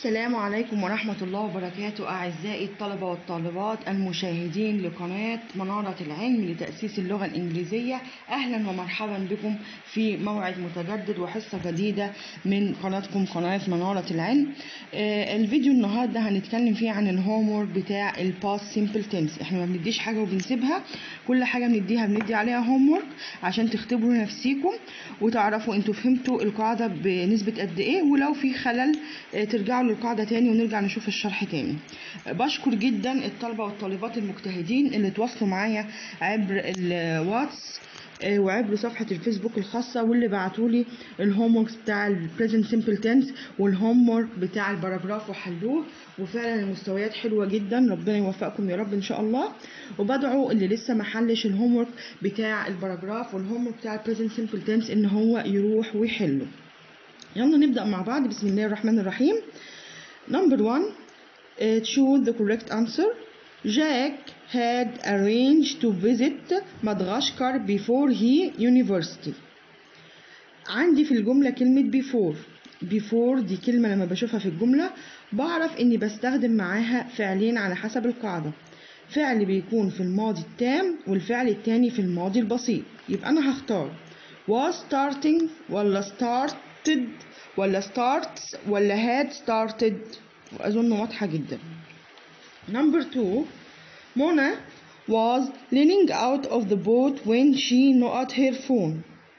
السلام عليكم ورحمة الله وبركاته أعزائي الطلبة والطالبات المشاهدين لقناة منارة العلم لتأسيس اللغة الإنجليزية أهلا ومرحبا بكم في موعد متجدد وحصة جديدة من قناتكم قناة منارة العلم آه الفيديو النهاردة هنتكلم فيه عن الهومورك بتاع الباست سيمبل تنس احنا ما بنديش حاجة وبنسيبها كل حاجة بنديها بندي عليها هومورك عشان تختبروا نفسيكم وتعرفوا انتوا فهمتوا القاعدة بنسبة قد ايه ولو في خلل آه ترجعوا للقاعدة تاني ونرجع نشوف الشرح تاني بشكر جدا الطلبة والطالبات المجتهدين اللي تواصلوا معايا عبر الواتس آه، وعبر صفحة الفيسبوك الخاصة واللي بعتولي الهوم بتاع البريزنت سيمبل تنس والهوم بتاع الباراجراف وحلوه وفعلا المستويات حلوة جدا ربنا يوفقكم يا رب ان شاء الله وبدعو اللي لسه ما حلش الهوم بتاع الباراجراف والهوم بتاع البريزنت سيمبل تنس ان هو يروح ويحله يلا نبدأ مع بعض بسم الله الرحمن الرحيم Number one, uh, choose the correct answer. Jack had arranged to visit Madagascar before he university. عندي في الجملة كلمة before. before دي كلمة لما بشوفها في الجملة بعرف إني بستخدم معاها فعلين على حسب القاعدة. فعل بيكون في الماضي التام والفعل التاني في الماضي البسيط. يبقى أنا هختار was starting ولا started ولا starts ولا had started وأظن واضحة جدا number two Mona was leaning out of the boat when she not her phone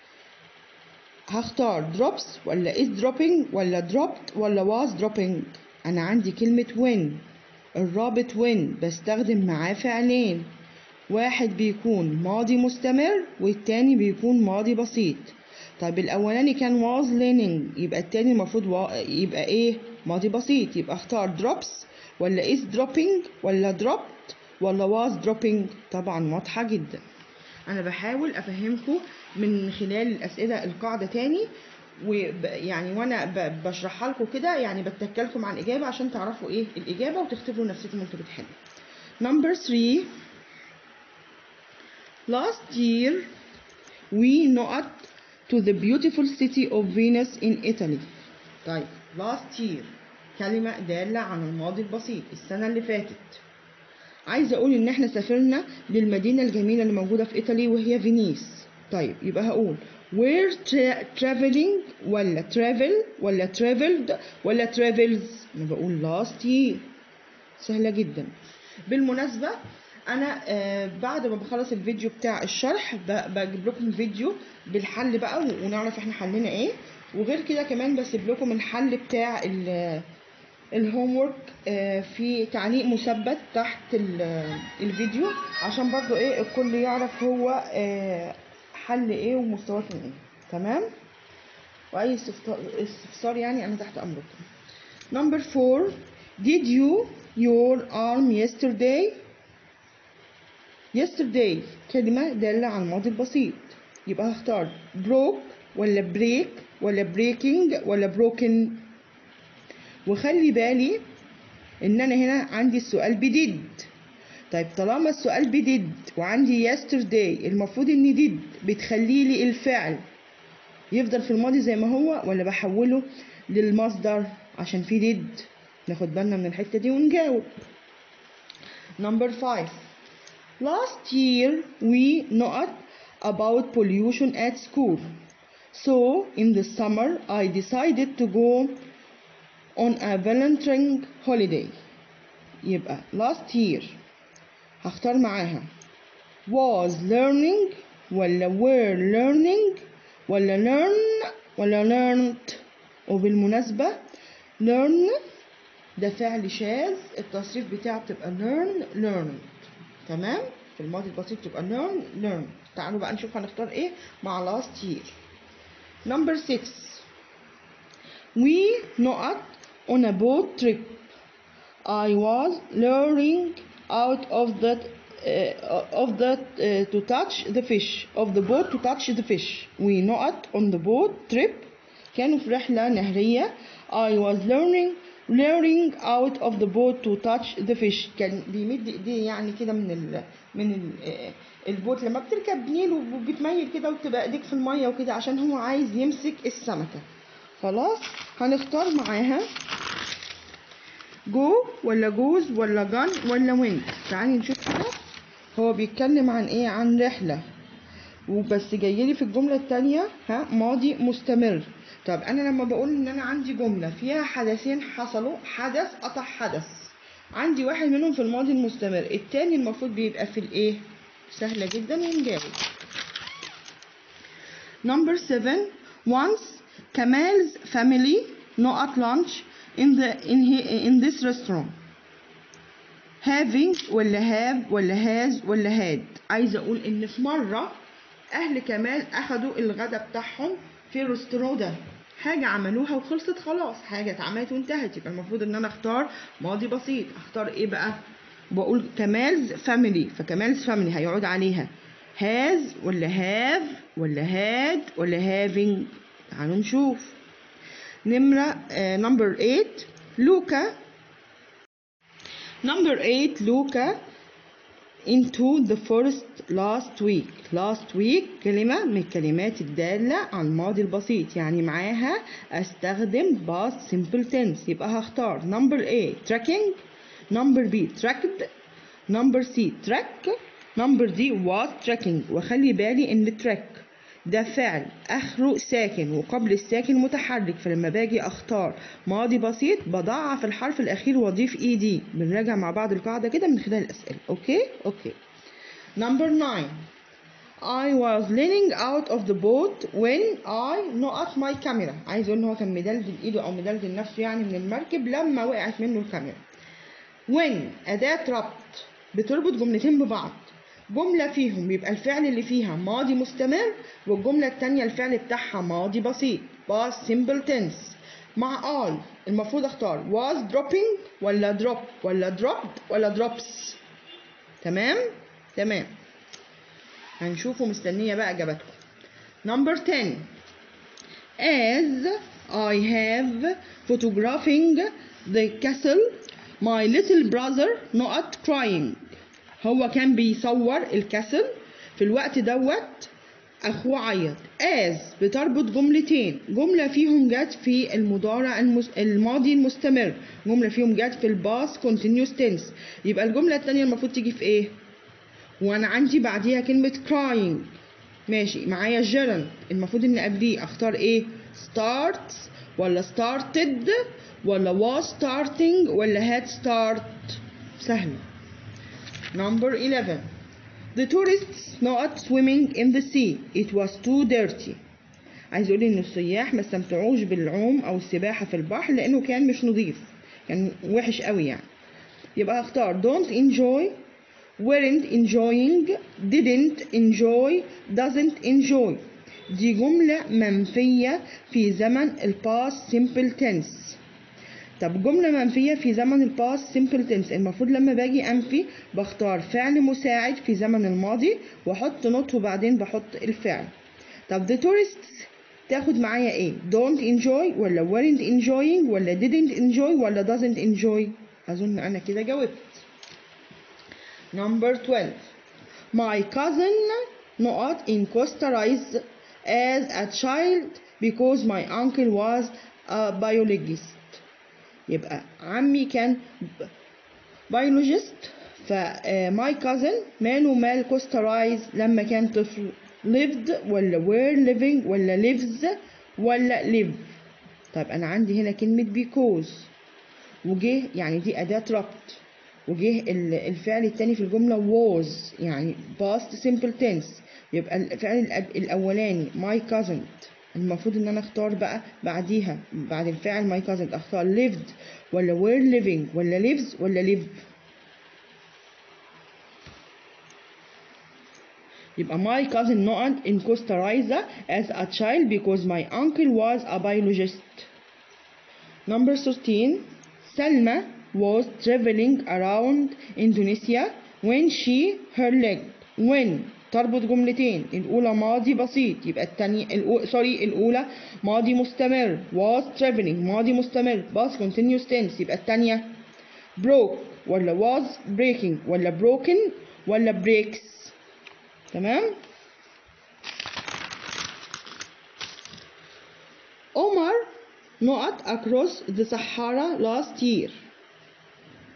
هختار drops ولا is dropping ولا dropped ولا was dropping أنا عندي كلمة when الرابط when بستخدم معاه فعلين واحد بيكون ماضي مستمر والتاني بيكون ماضي بسيط طيب الاولاني كان was leaning يبقى التاني المفروض و... يبقى ايه ماضي بسيط يبقى اختار drops ولا is dropping ولا dropped ولا was dropping طبعا واضحة جدا انا بحاول افهمكم من خلال الاسئلة القاعدة تاني ويعني وانا ب... بشرحها لكم كده يعني بتكلكم عن الاجابة عشان تعرفوا ايه الاجابة وتختبروا نفسكم وانتوا بتحلوا number 3 last year we not to the beautiful city of Venice in Italy. طيب last year كلمة دالة عن الماضي البسيط السنة اللي فاتت. عايزة أقول إن إحنا سافرنا للمدينة الجميلة اللي موجودة في إيطالي وهي فينيس. طيب يبقى هقول we're tra traveling ولا travel ولا traveled ولا travels أنا بقول last year سهلة جدا. بالمناسبة انا آه بعد ما بخلص الفيديو بتاع الشرح بجيب لكم فيديو بالحل بقى ونعرف احنا حلنا ايه وغير كده كمان بسيب لكم الحل بتاع الهوم ورك آه في تعليق مثبت تحت الفيديو عشان برضو ايه الكل يعرف هو آه حل ايه ومستواكم ايه تمام واي استفسار يعني انا تحت امركم number four did you your arm yesterday yesterday كلمة دالة على الماضي البسيط يبقى هختار broke ولا break ولا breaking ولا broken وخلي بالي ان انا هنا عندي السؤال بديد طيب طالما السؤال بديد وعندي yesterday المفروض ان ديد بتخلي لي الفعل يفضل في الماضي زي ما هو ولا بحوله للمصدر عشان في ديد ناخد بالنا من الحتة دي ونجاوب number 5 Last year we not about pollution at school. So in the summer I decided to go on a volunteering holiday. يبقى last year هختار معاها was learning ولا were learning ولا learn ولا learned وبالمناسبة learn ده فعل شاذ التصريف بتاعه بتبقى learn learned تمام في الماضي البسيط تبقى learn learn تعالوا بقى نشوف هنختار ايه مع last year number 6 we not on a boat trip I was learning out of that uh, of that uh, to touch the fish of the boat to touch the fish we not on the boat trip كانوا في رحلة نهرية I was learning learning out of the boat to touch the fish كان بيمد ايديه يعني كده من ال من ال البوت لما بتركب نيل وبتميل كده وتبقى ايديك في الميه وكده عشان هو عايز يمسك السمكه خلاص هنختار معاها جو ولا جوز ولا جان ولا ويند تعالي نشوف كده هو بيتكلم عن ايه عن رحلة وبس جايلي في الجملة التانية ها ماضي مستمر طب انا لما بقول ان انا عندي جملة فيها حدثين حصلوا حدث قطع حدث عندي واحد منهم في الماضي المستمر التاني المفروض بيبقى في الايه سهلة جدا ونجاوب Number seven. Once Kamal's family no at lunch in the in he, in this restaurant. Having ولا have ولا has ولا had. عايزة أقول إن في مرة أهل كمال أخدوا الغدا بتاعهم في الريستوران ده. حاجة عملوها وخلصت خلاص، حاجة اتعملت وانتهت، يبقى المفروض إن أنا أختار ماضي بسيط، أختار إيه بقى؟ بقول كمال's family، فكمال's family هيقعد عليها has ولا have ولا had ولا having تعالوا نشوف نمرة نمبر 8 لوكا نمبر 8 لوكا into the forest last week last week كلمة من الكلمات الدالة على الماضي البسيط يعني معاها استخدم past simple tense يبقى هختار number A tracking number B tracked number C track number D was tracking وخلي بالي ان track ده فعل اخره ساكن وقبل الساكن متحرك فلما باجي اختار ماضي بسيط بضعف الحرف الاخير واضيف اي دي بنراجع مع بعض القاعده كده من خلال الاسئله اوكي اوكي number 9 I was leaning out of the boat when I knocked my camera عايز اقول ان هو كان مدلدل ايده او مدلدل نفسه يعني من المركب لما وقعت منه الكاميرا when أداة ربط بتربط جملتين ببعض جملة فيهم بيبقى الفعل اللي فيها ماضي مستمر والجملة التانية الفعل بتاعها ماضي بسيط past simple tense مع all المفروض اختار was dropping ولا drop ولا dropped ولا drops تمام تمام هنشوفه مستنية بقى اجابتكم number 10 as I have photographing the castle my little brother not crying هو كان بيصور الكسل في الوقت دوت اخوه عيط as بتربط جملتين جملة فيهم جت في المضارع المس... الماضي المستمر جملة فيهم جت في الباس continuous tense يبقى الجملة التانية المفروض تيجي في ايه وانا عندي بعديها كلمة crying ماشي معايا gerund المفروض ان قبليه اختار ايه starts ولا started ولا was starting ولا had start سهلة Number 11. The tourists not swimming in the sea. It was too dirty. عايز اقول ان السياح ما استمتعوش بالعوم او السباحة في البحر لانه كان مش نظيف كان وحش قوي يعني يبقى هختار don't enjoy weren't enjoying didn't enjoy doesn't enjoy دي جملة منفية في زمن الباست simple tense طب جملة منفية في زمن الباست سيمبل تنس المفروض لما باجي أنفي بختار فعل مساعد في زمن الماضي وأحط نوت وبعدين بحط الفعل طب the tourists تاخد معايا ايه don't enjoy ولا weren't enjoying ولا didn't enjoy ولا doesn't enjoy أظن أنا كده جاوبت number 12 my cousin not in Costa Rica as a child because my uncle was a biologist يبقى عمي كان بيولوجيست فماي كازن ماله مال كوسترايز لما كان طفل lived ولا were living ولا lives ولا live طيب انا عندي هنا كلمة because وجه يعني دي أداة ربط وجه الفعل التاني في الجملة was يعني past simple tense يبقى الفعل الأولاني my cousin المفروض ان انا اختار بقى بعديها بعد الفعل my cousin اختار lived ولا were living ولا lives ولا live يبقى my cousin not in Costa Rica as a child because my uncle was a biologist number 13 Selma was traveling around Indonesia when she her leg when تربط جملتين الأولى ماضي بسيط يبقى التانية الأو... سوري الأولى ماضي مستمر was traveling ماضي مستمر past continuous tense يبقى التانية broke ولا was breaking ولا broken ولا breaks تمام Omar not across the Sahara last year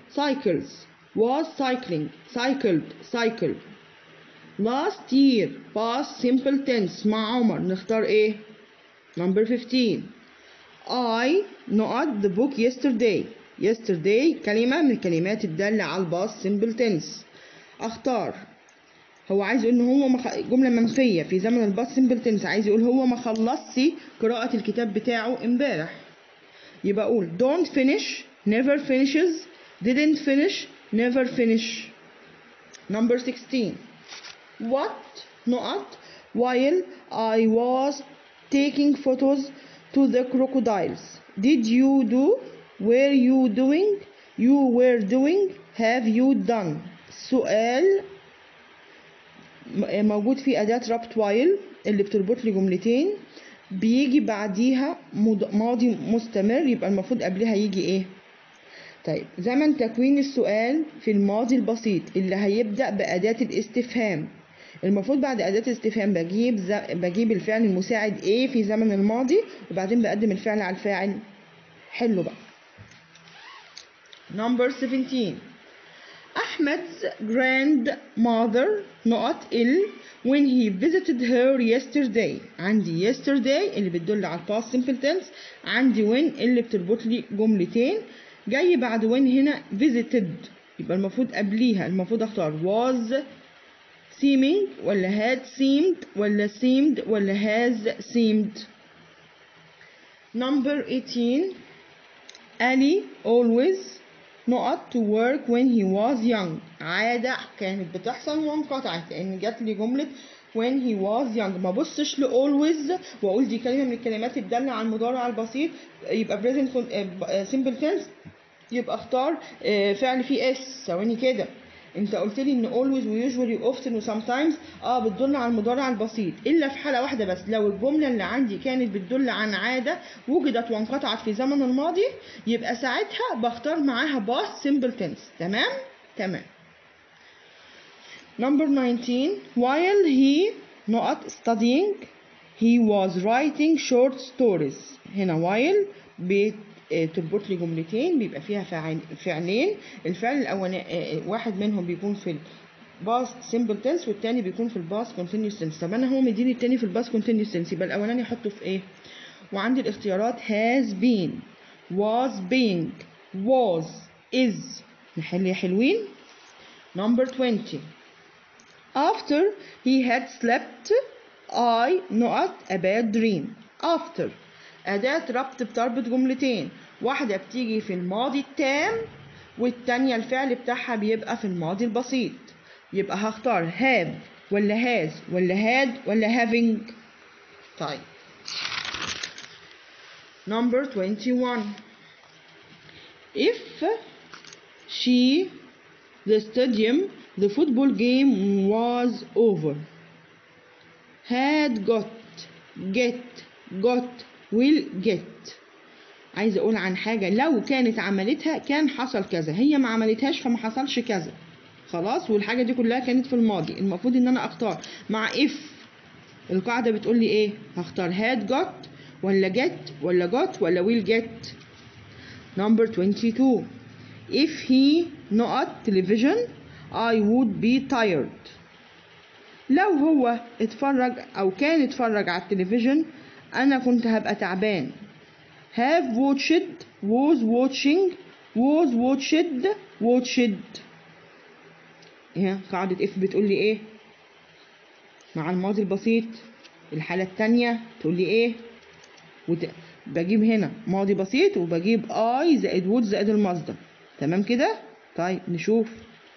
cycles was cycling cycled cycled last year past simple tense مع عمر نختار ايه number 15 I not the book yesterday yesterday كلمة من الكلمات الدالة على الباست simple tense اختار هو عايز يقول ان هو مخ... جملة منفية في زمن الباست simple tense عايز يقول هو ما خلصش قراءة الكتاب بتاعه امبارح يبقى اقول don't finish never finishes didn't finish never finish number 16 what not while I was taking photos to the crocodiles did you do were you doing you were doing have you done سؤال م- موجود في أداة ربط while اللي بتربط لي جملتين بيجي بعديها مض- ماضي مستمر يبقى المفروض قبلها يجي ايه طيب زمن تكوين السؤال في الماضي البسيط اللي هيبدأ بأداة الاستفهام المفروض بعد أداة الاستفهام بجيب ز... بجيب الفعل المساعد ايه في زمن الماضي وبعدين بقدم الفعل على الفاعل حلو بقى number 17 Ahmed's grandmother not ill when he visited her yesterday عندي yesterday اللي بتدل على past simple tense عندي when اللي بتربط لي جملتين جاي بعد when هنا visited يبقى المفروض قبليها المفروض اختار was seeming ولا had seemed ولا seemed ولا has seemed number 18 Ali always not to work when he was young عادة كانت بتحصل وانقطعت لأن جات لي جملة when he was young ما بصش ل always وأقول دي كلمة من الكلمات الدالة على المضارع البسيط يبقى present con- آه، simple tense يبقى اختار آه، فعل فيه اس ثواني كده انت قلت لي ان always و usually و often و sometimes اه بتدل على المضارع البسيط الا في حاله واحده بس لو الجمله اللي عندي كانت بتدل عن عاده وجدت وانقطعت في زمن الماضي يبقى ساعتها بختار معاها past simple tense تمام تمام number 19 while he not studying he was writing short stories هنا while بت- آه، تربط لي جملتين بيبقى فيها فاعل فعلين الفعل الاولاني آه، واحد منهم بيكون في الباست simple tense والتاني بيكون في الباست continuous tense طب انا هو مديني التاني في الباست continuous tense يبقى الاولاني احطه في ايه وعندي الاختيارات has been was being was is نحل يا حلوين number 20 After he had slept I not a bad dream after أداة ربط بتربط جملتين واحدة بتيجي في الماضي التام والتانية الفعل بتاعها بيبقى في الماضي البسيط يبقى هختار have ولا has ولا had ولا having طيب number 21 if she the stadium the football game was over had got get got will get عايزه اقول عن حاجه لو كانت عملتها كان حصل كذا هي ما عملتهاش فما حصلش كذا خلاص والحاجه دي كلها كانت في الماضي المفروض ان انا اختار مع if القاعده بتقول لي ايه هختار had got ولا get ولا got ولا will get number 22 if he not television I would be tired لو هو اتفرج او كان اتفرج على التلفزيون انا كنت هبقى تعبان have watched was watching was watched watched هنا قاعدة if بتقول لي ايه مع الماضي البسيط الحالة التانية تقول لي ايه وت... بجيب هنا ماضي بسيط وبجيب I زائد would زائد المصدر تمام كده طيب نشوف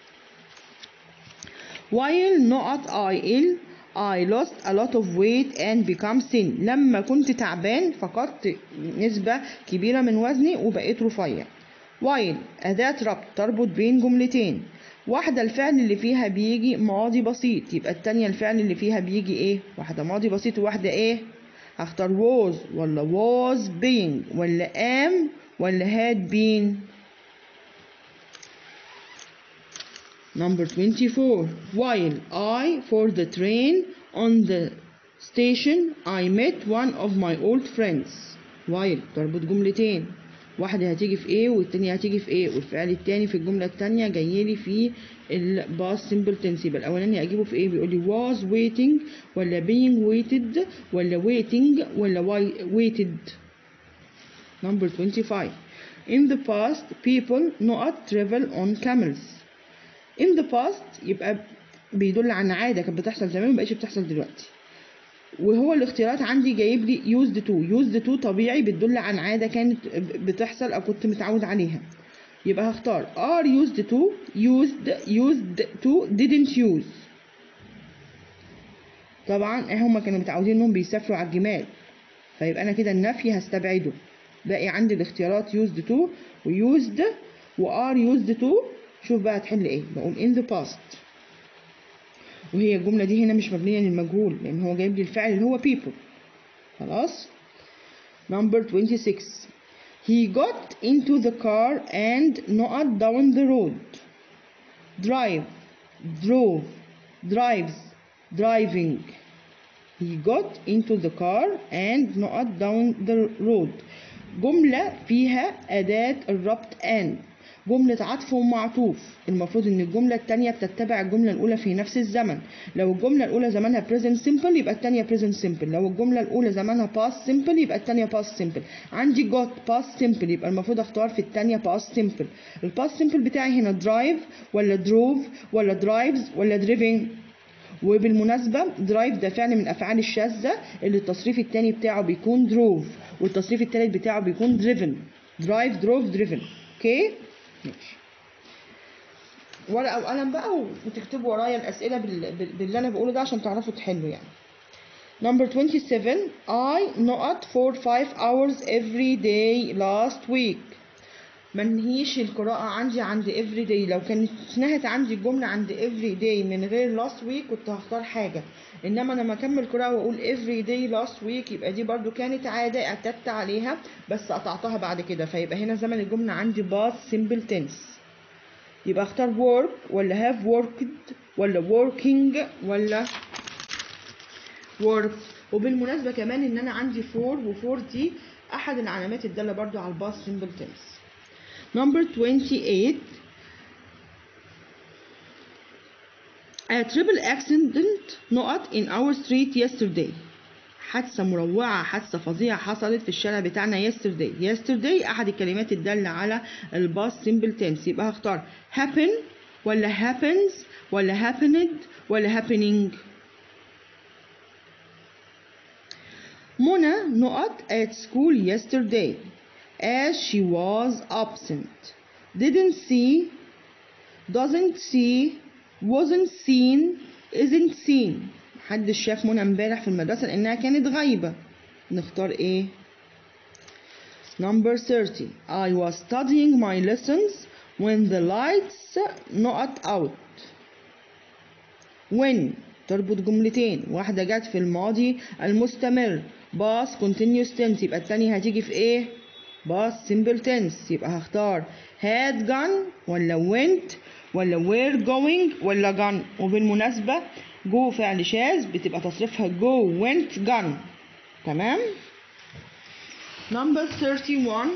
while not I ill I lost a lot of weight and become thin لما كنت تعبان فقدت نسبة كبيرة من وزني وبقيت رفيع while أداة ربط تربط بين جملتين واحدة الفعل اللي فيها بيجي ماضي بسيط يبقى التانية الفعل اللي فيها بيجي ايه واحدة ماضي بسيط وواحدة ايه هختار was ولا was being ولا am ولا had been Number 24. While I for the train on the station I met one of my old friends. While تربط جملتين. واحدة هتيجي في ايه والتانية هتيجي في ايه والفعل التاني في الجملة التانية جاي لي في الباس سيمبل تنس يبقى الاولاني اجيبه في ايه بيقول لي was waiting ولا being waited ولا waiting ولا wai- waited number 25 in the past people not travel on camels in the past يبقى بيدل عن عادة كانت بتحصل زمان مبقتش بتحصل دلوقتي وهو الاختيارات عندي جايب لي used to used to طبيعي بتدل عن عادة كانت بتحصل أو كنت متعود عليها يبقى هختار are used to used used to didn't use طبعا هما كانوا متعودين انهم بيسافروا على الجمال فيبقى انا كده النفي هستبعده باقي عندي الاختيارات used to و used و are used to شوف بقى هتحل ايه بقول in the past وهي الجملة دي هنا مش مبنية للمجهول لأن هو جايب لي الفعل اللي هو people خلاص number 26 he got into the car and not down the road drive drove drives driving he got into the car and not down the road جملة فيها أداة الربط and جملة عطف ومعطوف المفروض ان الجملة التانية بتتبع الجملة الأولى في نفس الزمن لو الجملة الأولى زمانها present simple يبقى التانية present simple لو الجملة الأولى زمانها past simple يبقى التانية past simple عندي got past simple يبقى المفروض اختار في التانية past simple الباست simple بتاعي هنا drive ولا drove ولا drives ولا driven وبالمناسبة درايف ده فعل من الأفعال الشاذة اللي التصريف التاني بتاعه بيكون دروف والتصريف التالت بتاعه بيكون دريفن درايف دروف دريفن اوكي ماشي ورقة وقلم بقى وتكتبوا ورايا الأسئلة بال- بال- باللي أنا بقوله ده عشان تعرفوا تحلوا يعني Number 27 I not for 5 hours every day last week منهيش القراءة عندي عند every day لو كانت نهت عندي الجملة عند every day من غير last week كنت هختار حاجة إنما أنا لما أكمل قراءة وأقول every day last week يبقى دي برضو كانت عادة اعتدت عليها بس قطعتها بعد كده فيبقى هنا زمن الجملة عندي past simple tense يبقى اختار work ولا have worked ولا working ولا work وبالمناسبة كمان إن أنا عندي for و for دي أحد العلامات الدالة برضو على الباست simple tense Number 28 A triple accident not in our street yesterday حادثة مروعة حادثة فظيعة حصلت في الشارع بتاعنا yesterday yesterday أحد الكلمات الدالة على الباست simple tense يبقى هختار happen ولا happens ولا happened ولا happening Mona not at school yesterday as she was absent. Didn't see, doesn't see, wasn't seen, isn't seen. محدش شاف منى امبارح في المدرسة لأنها كانت غايبة. نختار ايه؟ Number 30. I was studying my lessons when the lights not out. when تربط جملتين واحدة جت في الماضي المستمر باس continuous tense يبقى التانية هتيجي في ايه؟ باس simple tense يبقى هختار had gone ولا went ولا were going ولا gone وبالمناسبة جو فعل شاذ بتبقى تصريفها go went gone تمام؟ Number 31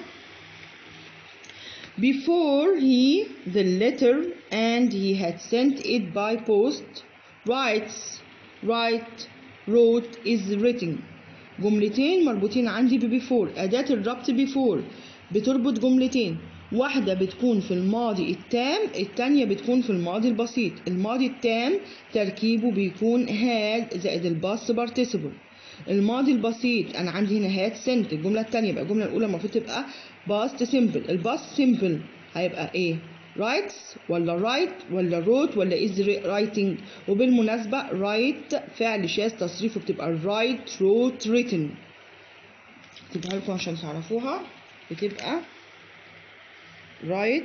Before he the letter and he had sent it by post writes write wrote is written جملتين مربوطين عندي ب before أداة الربط before بتربط جملتين واحدة بتكون في الماضي التام التانية بتكون في الماضي البسيط الماضي التام تركيبه بيكون had زائد الباست participle الماضي البسيط انا عندي هنا هاد سنت الجمله الثانيه يبقى الجمله الاولى المفروض تبقى باست سيمبل الباست سيمبل هيبقى ايه رايتس ولا رايت ولا روت ولا از رايتنج وبالمناسبه رايت فعل شاذ تصريفه بتبقى رايت روت ريتن اكتبها لكم عشان تعرفوها بتبقى رايت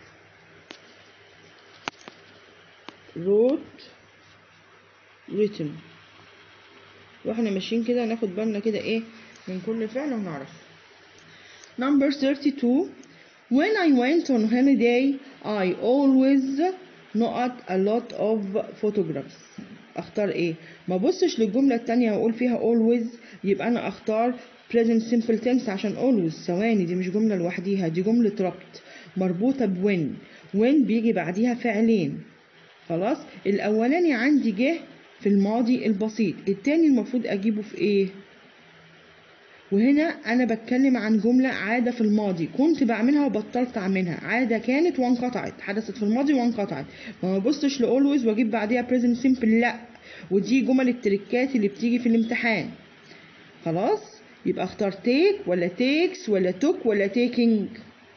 روت ريتن واحنا ماشيين كده ناخد بالنا كده ايه من كل فعل ونعرف number 32 when I went on holiday I always not a lot of photographs اختار ايه ما بصش للجملة التانية واقول فيها always يبقى انا اختار present simple tense عشان always ثواني دي مش جملة لوحديها دي جملة ربط مربوطة ب when when بيجي بعديها فعلين خلاص الأولاني عندي جه في الماضي البسيط التاني المفروض أجيبه في إيه وهنا أنا بتكلم عن جملة عادة في الماضي كنت بعملها وبطلت أعملها عادة كانت وانقطعت حدثت في الماضي وانقطعت ما ببصش لأولويز وأجيب بعديها present simple لأ ودي جمل التريكات اللي بتيجي في الامتحان خلاص يبقى اختار take ولا takes ولا took ولا taking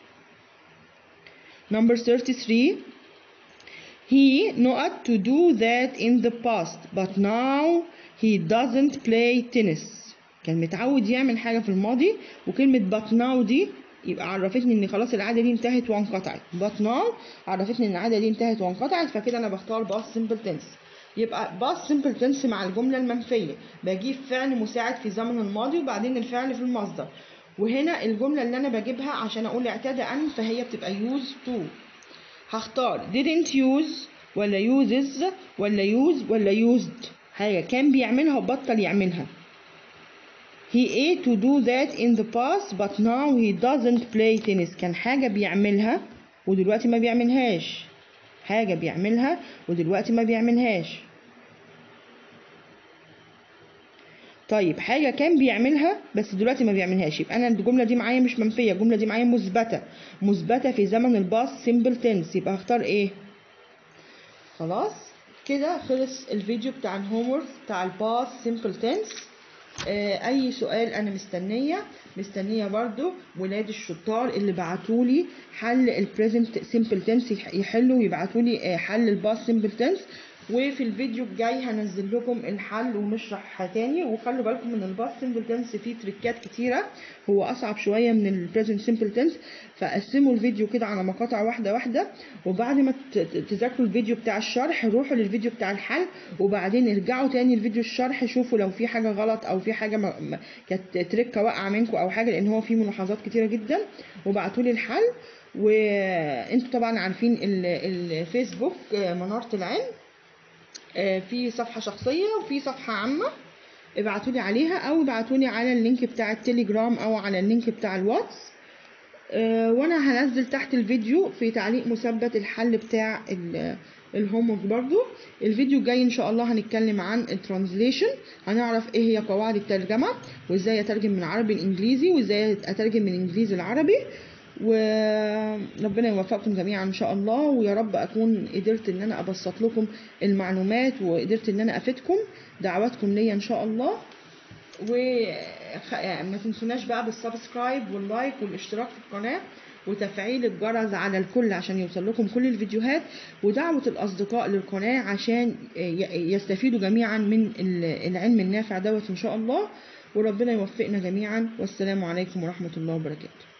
number 33 He not to do that in the past but now he doesn't play tennis كان متعود يعمل حاجة في الماضي وكلمة but now دي يبقى عرفتني ان خلاص العادة دي انتهت وانقطعت but now عرفتني ان العادة دي انتهت وانقطعت فكده انا بختار past simple tense يبقى past simple tense مع الجملة المنفية بجيب فعل مساعد في زمن الماضي وبعدين الفعل في المصدر وهنا الجملة اللي انا بجيبها عشان اقول اعتاد ان فهي بتبقى use to هختار didn't use ولا uses ولا use ولا used حاجة كان بيعملها وبطل يعملها He ate to do that in the past but now he doesn't play tennis كان حاجة بيعملها ودلوقتي ما بيعملهاش حاجة بيعملها ودلوقتي ما بيعملهاش طيب حاجة كان بيعملها بس دلوقتي ما بيعملهاش يبقى أنا الجملة دي معايا مش منفية الجملة دي معايا مثبتة مثبتة في زمن الباس سيمبل تنس يبقى هختار إيه؟ خلاص كده خلص الفيديو بتاع الهومورك بتاع الباس سيمبل تنس آه، اي سؤال انا مستنيه مستنيه برضو ولاد الشطار اللي بعتولي حل البريزنت سيمبل تنس يحلوا ويبعتولي آه، حل الباس سيمبل تنس وفي الفيديو الجاي هنزل لكم الحل ونشرح تاني وخلوا بالكم من الباس سيمبل تنس فيه تريكات كتيره هو اصعب شويه من البريزنت سيمبل تنس فقسموا الفيديو كده على مقاطع واحده واحده وبعد ما ت- ت- تذاكروا الفيديو بتاع الشرح روحوا للفيديو بتاع الحل وبعدين ارجعوا تاني لفيديو الشرح شوفوا لو في حاجه غلط او في حاجه ما- ما- كانت تريكه واقعه منكم او حاجه لان هو فيه ملاحظات كتيره جدا وبعتوا لي الحل وانتوا طبعا عارفين ال- الفيسبوك آه، مناره العلم آه، في صفحة شخصية وفي صفحة عامة ابعتولي عليها او ابعتولي على اللينك بتاع التليجرام او على اللينك بتاع الواتس آه، وانا هنزل تحت الفيديو في تعليق مثبت الحل بتاع ال- الهومورك برضو الفيديو الجاي ان شاء الله هنتكلم عن الترانزليشن هنعرف ايه هي قواعد الترجمة وازاي اترجم من عربي لانجليزي وازاي اترجم من انجليزي لعربي وربنا يوفقكم جميعا ان شاء الله ويا رب اكون قدرت ان انا ابسط لكم المعلومات وقدرت ان انا افيدكم دعواتكم ليا ان شاء الله وما تنسوناش بقى بالسبسكرايب واللايك والاشتراك في القناة وتفعيل الجرس على الكل عشان يوصل لكم كل الفيديوهات ودعوة الأصدقاء للقناة عشان ي- يستفيدوا جميعا من ال- العلم النافع دوت إن شاء الله وربنا يوفقنا جميعا والسلام عليكم ورحمة الله وبركاته